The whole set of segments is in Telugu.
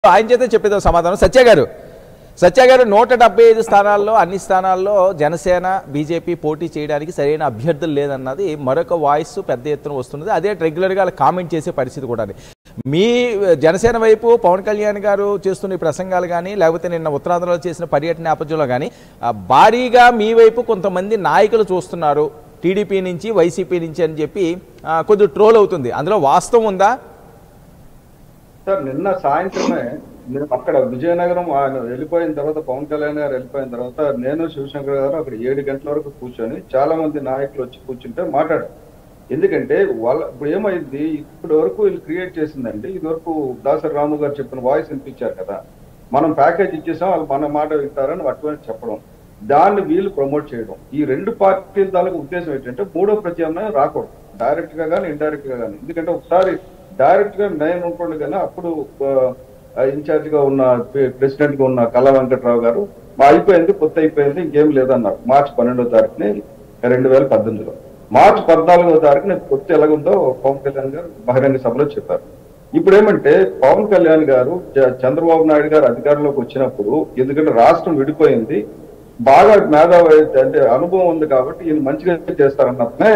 ఆయన చేతే చెప్పేదో సమాధానం సత్య గారు సత్య గారు నూట డెబ్బై ఐదు స్థానాల్లో అన్ని స్థానాల్లో జనసేన బీజేపీ పోటీ చేయడానికి సరైన అభ్యర్థులు లేదన్నది మరొక వాయిస్ పెద్ద ఎత్తున వస్తున్నది అదే రెగ్యులర్గా వాళ్ళు కామెంట్ చేసే పరిస్థితి కూడా మీ జనసేన వైపు పవన్ కళ్యాణ్ గారు చేస్తున్న ఈ ప్రసంగాలు కానీ లేకపోతే నిన్న ఉత్తరాంధ్రలో చేసిన పర్యటన నేపథ్యంలో కానీ ఆ, భారీగా మీ వైపు కొంతమంది నాయకులు చూస్తున్నారు టీడీపీ నుంచి వైసీపీ నుంచి అని చెప్పి ఆ, కొద్దిగా ట్రోల్ అవుతుంది అందులో వాస్తవం ఉందా సార్ నిన్న సాయంత్రమే నేను అక్కడ విజయనగరం ఆయన వెళ్ళిపోయిన తర్వాత పవన్ కళ్యాణ్ గారు వెళ్ళిపోయిన తర్వాత నేను శివశంకర్ గారు అక్కడ ఏడు గంటల వరకు కూర్చొని చాలా మంది నాయకులు వచ్చి కూర్చుంటే మాట్లాడారు ఎందుకంటే వాళ్ళ ఇప్పుడు ఏమైంది ఇప్పటి వరకు వీళ్ళు క్రియేట్ చేసిందండి ఇది వరకు దాసరి రాము గారు చెప్పిన వాయిస్ వినిపించారు కదా మనం ప్యాకేజ్ ఇచ్చేసాం వాళ్ళు మన మాట వింటారని అటువంటి చెప్పడం దాన్ని వీళ్ళు ప్రమోట్ చేయడం ఈ రెండు పార్టీల తాలూకు ఉద్దేశం ఏంటంటే మూడో ప్రత్యామ్నాయం రాకూడదు డైరెక్ట్ గా కానీ ఇండైరెక్ట్ గా కానీ ఎందుకంటే ఒకసారి డైరెక్ట్ గా నేను ఉంటుండే కానీ అప్పుడు ఇన్ఛార్జ్ గా ఉన్న ప్రెసిడెంట్ గా ఉన్న కళా వెంకట్రావు గారు మా అయిపోయింది కొత్త అయిపోయింది ఇంకేం లేదన్నారు మార్చి పన్నెండో తారీఖుని రెండు వేల పద్దెనిమిదిలో మార్చి పద్నాలుగో తారీఖున కొత్త ఎలాగుందో పవన్ కళ్యాణ్ గారు బహిరంగ సభలో చెప్పారు ఇప్పుడు ఏమంటే పవన్ కళ్యాణ్ గారు చ- చంద్రబాబు నాయుడు గారు అధికారంలోకి వచ్చినప్పుడు ఎందుకంటే రాష్ట్రం విడిపోయింది బాగా మేధావి అంటే అనుభవం ఉంది కాబట్టి ఈయన మంచిగా చేస్తారన్నప్పుడే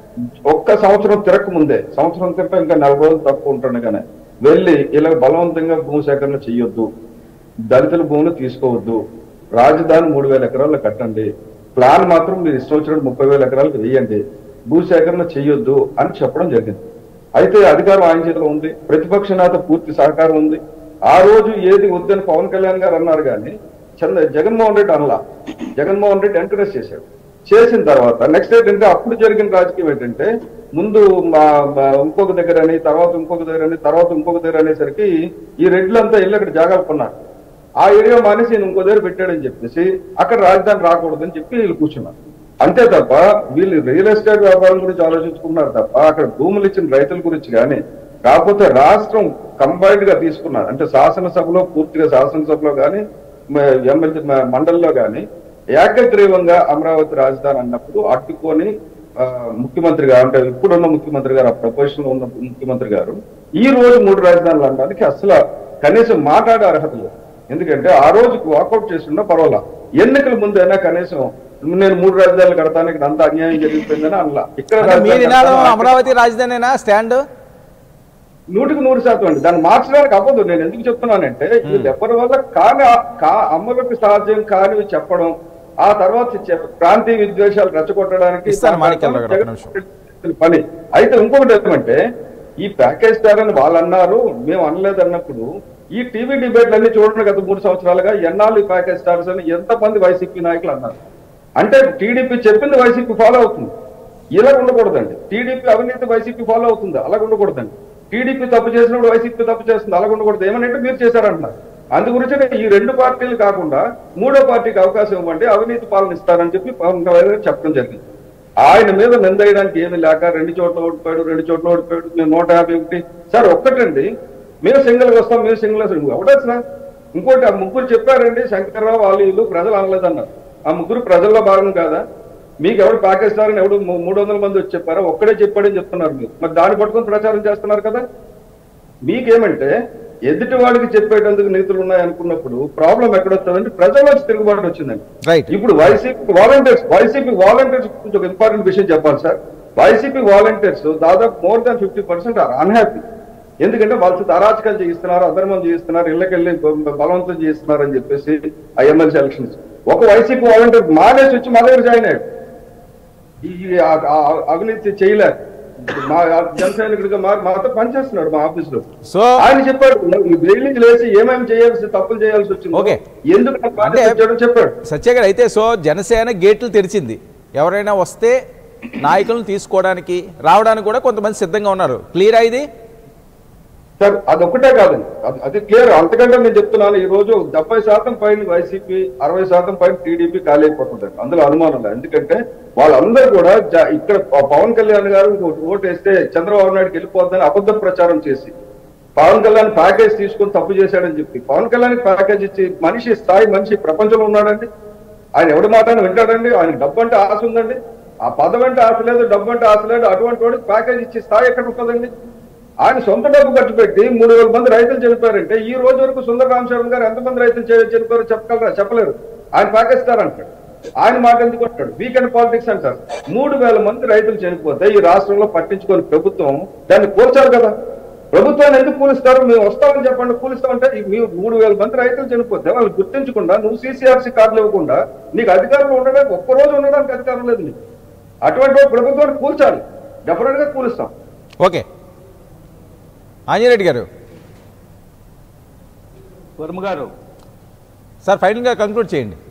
ఒక్క సంవత్సరం తిరక్క ముందే సంవత్సరం కంటే ఇంకా నలభై రోజులు తక్కువ ఉంటాను కానీ వెళ్ళి ఇలా బలవంతంగా భూమి సేకరణ చెయ్యొద్దు దళితుల భూమిని తీసుకోవద్దు రాజధాని మూడు వేల ఎకరాల్లో కట్టండి ప్లాన్ మాత్రం మీరు ఇష్టం వచ్చినట్టు ముప్పై వేల ఎకరాలకు వేయండి భూసేకరణ చెయ్యొద్దు అని చెప్పడం జరిగింది అయితే అధికారం ఆయన చేతిలో ఉంది ప్రతిపక్ష నేత పూర్తి సహకారం ఉంది ఆ రోజు ఏది వద్దని పవన్ కళ్యాణ్ గారు అన్నారు కానీ చంద్ర జగన్మోహన్ రెడ్డి అనలా జగన్మోహన్ రెడ్డి ఎంకరేజ్ చేశాడు చేసిన తర్వాత నెక్స్ట్ ఏంటంటే అప్పుడు జరిగిన రాజకీయం ఏంటంటే ముందు మా మా ఇంకొక దగ్గర అని తర్వాత ఇంకొక దగ్గర అని తర్వాత ఇంకొక దగ్గర అనేసరికి ఈ రెడ్లంతా వెళ్ళి అక్కడ జాగాలు కొన్నారు ఆ ఏరియా మానేసి ఈయన ఇంకో దగ్గర పెట్టాడని చెప్పేసి అక్కడ రాజధాని రాకూడదని చెప్పి వీళ్ళు కూర్చున్నారు అంతే తప్ప వీళ్ళు రియల్ ఎస్టేట్ వ్యాపారం గురించి ఆలోచించుకున్నారు తప్ప అక్కడ భూములు ఇచ్చిన రైతుల గురించి కానీ కాకపోతే రాష్ట్రం కంబైన్డ్ గా తీసుకున్నారు అంటే శాసనసభలో పూర్తిగా శాసనసభలో కానీ ఎమ్మెల్యే మండలిలో కానీ ఏకగ్రీవంగా అమరావతి రాజధాని అన్నప్పుడు అడ్డుకొని ఆ, ముఖ్యమంత్రి గారు అంటే ఇప్పుడున్న ముఖ్యమంత్రి గారు ఆ ప్రపోజిషన్ లో ఉన్న ముఖ్యమంత్రి గారు ఈ రోజు మూడు రాజధానులు అనడానికి అసలు కనీసం మాట్లాడే అర్హత లేదు ఎందుకంటే ఆ రోజుకు వాకౌట్ చేస్తున్నా పర్వాలా ఎన్నికల ముందైనా కనీసం నేను మూడు రాజధానులు కడతానికి అంత అన్యాయం జరిగిపోయిందని అనలా ఇక్కడ అంటే మీ రాజధాని నినాదం కడతాను. అమరావతి రాజధానేనా స్టాండ్ నూటికి నూరు శాతం అండి దాన్ని మార్చడానికి అవ్వదు నేను ఎందుకు చెప్తున్నానంటే ఇది ఎవరి వల్ల కాని కా అమలుకి సాధ్యం కానివి చెప్పడం ఆ తర్వాత చె- ప్రాంతీయ విద్వేషాలు రెచ్చగొట్టడానికి ఇస్తాను మాణిక్యాలరావు గారు, ఒక్క నిమిషం. చేసిన పని అయితే ఇంకొకటి ఏమంటే ఈ ప్యాకేజ్ స్టార్ అని వాళ్ళు అన్నారు మేము అనలేదు అన్నప్పుడు ఈ టీవీ డిబేట్లు అన్ని చూడండి గత మూడు సంవత్సరాలుగా ఎన్నాళ్ళు ఈ ప్యాకేజ్ స్టార్స్ అని ఎంతమంది వైసీపీ నాయకులు అన్నారు అంటే టీడీపీ చెప్పింది వైసీపీ ఫాలో అవుతుంది ఇలా ఉండకూడదండి టీడీపీ అవినీతి వైసీపీ ఫాలో అవుతుంది అలా ఉండకూడదండి టీడీపీ తప్పు చేసినప్పుడు వైసీపీ తప్పు చేస్తుంది అలా ఉండకూడదు ఏమనంటే మీరు చేశారంటున్నారు అందు గురించి ఈ రెండు పార్టీలు కాకుండా మూడో పార్టీకి అవకాశం ఇవ్వండి అవినీతి పాలన ఇస్తారని చెప్పి పవన్ కళ్యాణ్ గారు చెప్పడం జరిగింది ఆయన మీద నిందేయడానికి ఏమీ లేక రెండు చోట్ల ఓడిపోయాడు రెండు చోట్ల ఓడిపోయాడు మేము నూట యాభై ఒకటి సార్ ఒక్కటండి మేము సింగిల్ గా వస్తాం మేము సింగిల్ వస్తాం ఒకటేసిన ఇంకోటి ఆ ముగ్గురు చెప్పారండి శంకర్రావు వాళ్ళు వీళ్ళు ప్రజలు అనలేదన్నారు ఆ ముగ్గురు ప్రజల్లో భాగం కాదా మీకు ఎవడు పాకిస్తాన్ ఎవడు మూ- మూడు వందల మంది వచ్చి చెప్పారా ఒక్కడే చెప్పాడని చెప్తున్నారు మీరు మరి దాన్ని పట్టుకొని ప్రచారం చేస్తున్నారు కదా మీకేమంటే ఎదుటి వాడికి చెప్పేటందుకు నీతులు ఉన్నాయి అనుకున్నప్పుడు ప్రాబ్లం ఎక్కడొస్తుందంటే ప్రజల్లోకి తిరుగుబాటు వచ్చిందండి రైట్ ఇప్పుడు వైసీపీ వాలంటీర్స్ వైసీపీ వాలంటీర్స్ గురించి ఒక ఇంపార్టెంట్ విషయం చెప్పాలి సార్ వైసీపీ వాలంటీర్స్ దాదాపు more than fifty percent are unhappy ఎందుకంటే వాళ్ళ అరాచకాలు చేయిస్తున్నారు అధర్మం చేయిస్తున్నారు ఇళ్ళకెళ్ళి బలవంతం చేయిస్తున్నారు అని చెప్పేసి ఆ ఎమ్మెల్సీ ఎలక్షన్స్ ఒక వైసీపీ వాలంటీర్ మానేసి వచ్చి మా దగ్గర జాయిన్ అయ్యాడు ఈ ఆ- ఆ- అవినీతి చేయలే మా జన సైనికుడిగా మారి మాతో పనిచేస్తున్నాడు మా ఆఫీస్ లో సో ఆయన చెప్పాడు ఈ జైలు నుంచి లేచి ఏమేమి చేయాల్సి తప్పులు చేయాల్సి వచ్చింది ఓకే. ఎందుకు నాకు బాధ్యత అంటే- ఇచ్చాడో చెప్పాడు సత్య గారు అయితే సో జనసేన గేట్లు తెరిచింది ఎవరైనా వస్తే నాయకులను తీసుకోవడానికి రావడానికి కూడా కొంతమంది సిద్ధంగా ఉన్నారు క్లియర్ ఇది సార్ అది ఒకటే కాదండి అది- అది క్లియర్ అంతకంటే నేను చెప్తున్నాను ఈ రోజు డెబ్బై శాతం పైన వైసీపీ అరవై శాతం పైన టీడీపీ ఖాళీ అయిపోతుందండి అందులో అనుమానం లేదు ఎందుకంటే వాళ్ళందరూ కూడా జ- ఇక్కడ ప- పవన్ కళ్యాణ్ గారు ఇంకొకటి ఓటు వేస్తే చంద్రబాబు నాయుడుకి వెళ్ళిపోద్దని అబద్ధ ప్రచారం చేసి పవన్ కళ్యాణ్ ప్యాకేజ్ తీసుకొని తప్పు చేశాడని చెప్పి పవన్ కళ్యాణ్ ప్యాకేజ్ ఇచ్చి మనిషి స్థాయి మనిషి ప్రపంచంలో ఉన్నాడండి ఆయన ఎవడి మాట అయినా వింటాడండి ఆయన డబ్బు అంటే ఆశ ఉందండి ఆ పదం అంటే ఆశ లేదు డబ్బు అంటే ఆశ లేదు అటువంటి వాడికి ప్యాకేజ్ ఇచ్చే స్థాయి ఎక్కడ ఉంటుందండి ఆయన సొంత డబ్బు ఖర్చు పెట్టి మూడు వేల మంది రైతులు చనిపోయారంటే ఈ రోజు వరకు సుందర రామచరణ్ గారు ఎంతమంది రైతులు చే- చనిపోయారో చెప్పగలరా చెప్పలేరు ఆయన పాకిస్తారు అంటాడు ఆయన మాట ఎందుకు అంటాడు వీకెండ్ పాలిటిక్స్ అంటారు మూడు వేల మంది రైతులు చనిపోతే ఈ రాష్ట్రంలో పట్టించుకొని ప్రభుత్వం దాన్ని కూల్చాలి కదా ప్రభుత్వాన్ని ఎందుకు కూలిస్తారు మేము వస్తామని చెప్పండి కూలిస్తామంటే ఈ మీ మూడు వేల మంది రైతులు చనిపోతే వాళ్ళు గుర్తించకుండా నువ్వు సీసీఆర్సీ కార్డులు ఇవ్వకుండా నీకు అధికారంలో ఉండడానికి ఒక్క రోజు ఉండడానికి అధికారం లేదు నీకు అటువంటి వాడు ప్రభుత్వాన్ని కూల్చాలి డెఫినెట్ గా కూలుస్తాం ఓకే ఆంజనేయుడు గారు వర్మ గారు సార్ ఫైనల్గా కంక్లూడ్ చేయండి